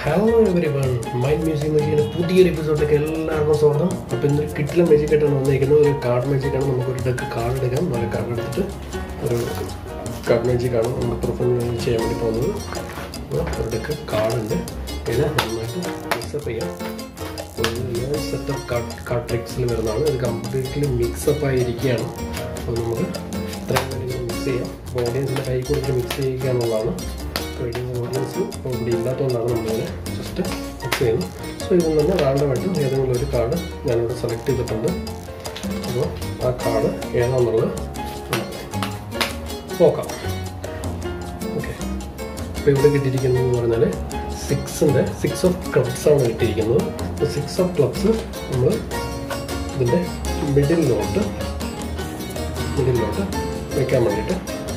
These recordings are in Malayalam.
hello everyone mind music മ്യൂസിക്കിൻ്റെ പുതിയൊരു എപ്പിസോഡിലേക്ക് എല്ലാവർക്കും സ്വാഗതം അപ്പോൾ ഇന്നൊരു കിട്ടിലും മ്യൂസിക് ആയിട്ടാണ് വന്നിരിക്കുന്നത് ഒരു കാർഡ് മ്യൂസിക്കാണ് നമുക്ക് ഒരു ഡെക്ക് കാർഡ് എടുക്കാം ഒരു കാർഡ് എടുത്തിട്ട് ഒരു കാർഡ് മ്യൂസിക്കാണ് നമുക്ക് പെർഫോം ചെയ്യാൻ വേണ്ടി പോകുന്നത് അപ്പോൾ ഒരു ഡെക്ക് കാർഡ് ഉണ്ട് ഇത് നന്നായിട്ട് മിക്സപ്പ് ചെയ്യാം സെറ്റപ്പ് കാർഡ് കാർഡ് ട്രിക്സിൽ വരുന്നതാണ് ഇത് കംപ്ലീറ്റ്ലി മിക്സപ്പ് ആയിരിക്കുകയാണ് അപ്പോൾ നമുക്ക് ഇത്രയും കാര്യങ്ങൾ മിക്സ് ചെയ്യാം അപ്പോൾ ഓഡിയൻസിൻ്റെ കൈ കൊടുത്ത് മിക്സ് ചെയ്യുക എന്നുള്ളതാണ് ട്രേഡിംഗ് ഓഡിയൻസ് ഇപ്പോൾ ഇവിടെ ഇല്ലാത്തതുകൊണ്ടാണ് നമ്മളിങ്ങനെ ജസ്റ്റ് മിക്സ് ചെയ്യുന്നത് സോ ഇതിൽ നിന്ന് റാൻഡമായിട്ട് ഏതെങ്കിലും ഒരു കാർഡ് ഞാനിവിടെ സെലക്ട് ചെയ്തിട്ടുണ്ട് അപ്പോൾ ആ കാർഡ് ഏതാണെന്നുള്ളത് നമുക്ക് നോക്കാം ഓക്കെ അപ്പോൾ ഇവിടെ കിട്ടിയിരിക്കുന്നത് എന്ന് പറഞ്ഞാൽ സിക്സിൻ്റെ സിക്സ് ഓഫ് ക്ലബ്സ് ആണ് കിട്ടിയിരിക്കുന്നത് അപ്പോൾ സിക്സ് ഓഫ് ക്ലബ്സ് നമ്മൾ ഇതിൻ്റെ മിഡിലിലോട്ട് മിഡിലിലോട്ട് വയ്ക്കാൻ വേണ്ടിയിട്ട്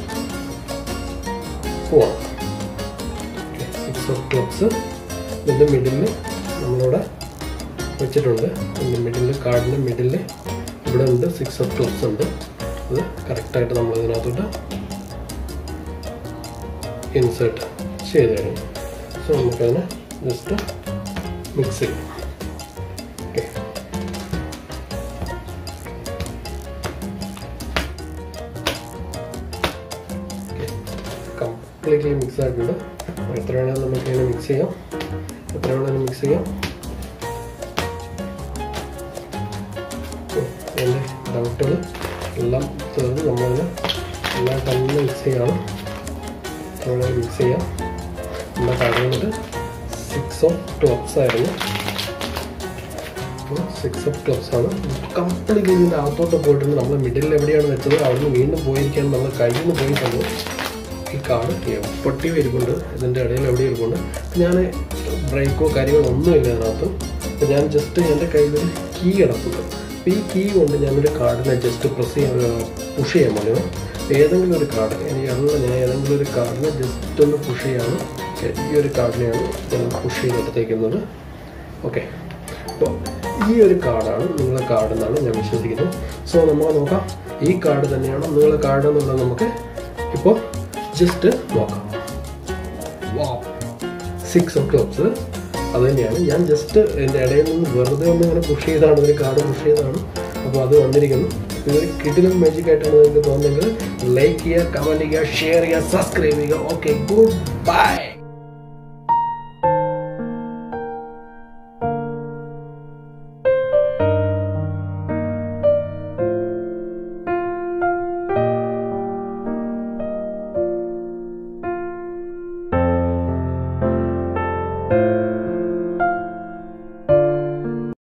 പോവാം സിക്സ് ഓഫ് ക്ലബ്സ് ഇതിൻ്റെ മിഡിലിൽ നമ്മളിവിടെ വെച്ചിട്ടുണ്ട് ഇതിൻ്റെ മിഡിലിൽ കാർഡിൻ്റെ മിഡിലിൽ ഇവിടെ ഉണ്ട് സിക്സ് ഓഫ് ക്ലബ്സ് ഉണ്ട് അത് കറക്റ്റായിട്ട് നമ്മൾ ഇതിനകത്തോട്ട് ഇൻസേർട്ട് ചെയ്ത് കഴിഞ്ഞു സോ നമുക്കതിനെ ജസ്റ്റ് മിക്സ് ചെയ്യാം ഓക്കെ കംപ്ലീറ്റ്ലി മിക്സ് ആയിട്ടുണ്ട് എത്ര വേണമെങ്കിലും നമുക്ക് ഇങ്ങനെ മിക്സ് ചെയ്യാം എത്ര വേണമെങ്കിലും മിക്സ് ചെയ്യാം എൻ്റെ ഡൗട്ടുകൾ എല്ലാം തീർന്ന് നമ്മളതിനെ എല്ലാം തന്നെ മിക്സ് ചെയ്യണം എത്ര വേണമെങ്കിലും മിക്സ് ചെയ്യാം നമ്മുടെ കാര്യമായിട്ട് സിക്സ് ഓഫ് ക്ലബ്സ് ആയിരുന്നു സിക്സ് ഓഫ് ക്ലബ്സ് ആണ് കംപ്ലീറ്റ്ലി ഇതിൻ്റെ അകത്തോട്ട് പോയിട്ടുണ്ട് നമ്മൾ മിഡിൽ എവിടെയാണ് വെച്ചത് അവിടുന്ന് വീണ്ടും പോയിരിക്കാൻ നമ്മൾ കയ്യിൽ നിന്ന് പോയിട്ടുണ്ട് ഈ കാർഡ് എപ്പട്ടി ഇരിപ്പുണ്ട് ഇതിൻ്റെ ഇടയിൽ എവിടെ ഇരിപ്പുണ്ട് ഞാൻ ബ്രേക്കോ കാര്യങ്ങളോ ഒന്നുമില്ല അതിനകത്ത് അപ്പോൾ ഞാൻ ജസ്റ്റ് എൻ്റെ കയ്യിൽ ഒരു കീ കിടപ്പുണ്ട് അപ്പോൾ ഈ കീ കൊണ്ട് ഞാനൊരു കാർഡിനെ ജസ്റ്റ് പ്രസ് ചെയ്യാൻ പുഷ് ചെയ്യാൻ മതിയോ ഏതെങ്കിലും ഒരു കാർഡ് എനിക്കല്ല ഞാൻ ഏതെങ്കിലും ഒരു കാർഡിനെ ജസ്റ്റ് ഒന്ന് പുഷ് ചെയ്യാണ് ഈ ഒരു കാർഡിനെയാണ് ഞാൻ പുഷ് ചെയ്തെടുത്തേക്കുന്നത് ഓക്കെ അപ്പോൾ ഈ ഒരു കാർഡാണ് നിങ്ങളെ കാർഡ് എന്നാണ് ഞാൻ വിശ്വസിക്കുന്നത് സോ നമുക്ക് നോക്കാം ഈ കാർഡ് തന്നെയാണ് നിങ്ങളെ കാർഡ് എന്നുള്ളത് നമുക്ക് ഇപ്പോൾ ജസ്റ്റ് നോക്കാം വാ സിക്സ് ഓഫ് ക്ലബ്സ് അത് തന്നെയാണ് ഞാൻ ജസ്റ്റ് എൻ്റെ ഇടയിൽ നിന്ന് വെറുതെ ഒന്ന് ഇങ്ങനെ പുഷ് ചെയ്താണ് ഒരു കാർഡ് പുഷ് ചെയ്താണ് അപ്പോൾ അത് വന്നിരിക്കുന്നു ഇതൊരു കിടിലും മാജിക് ആയിട്ടാണ് നിങ്ങൾക്ക് തോന്നുന്നെങ്കിൽ ലൈക്ക് ചെയ്യുക കമൻറ്റ് ചെയ്യുക ഷെയർ ചെയ്യുക സബ്സ്ക്രൈബ് ചെയ്യുക ഓക്കെ ഗുഡ് ബൈ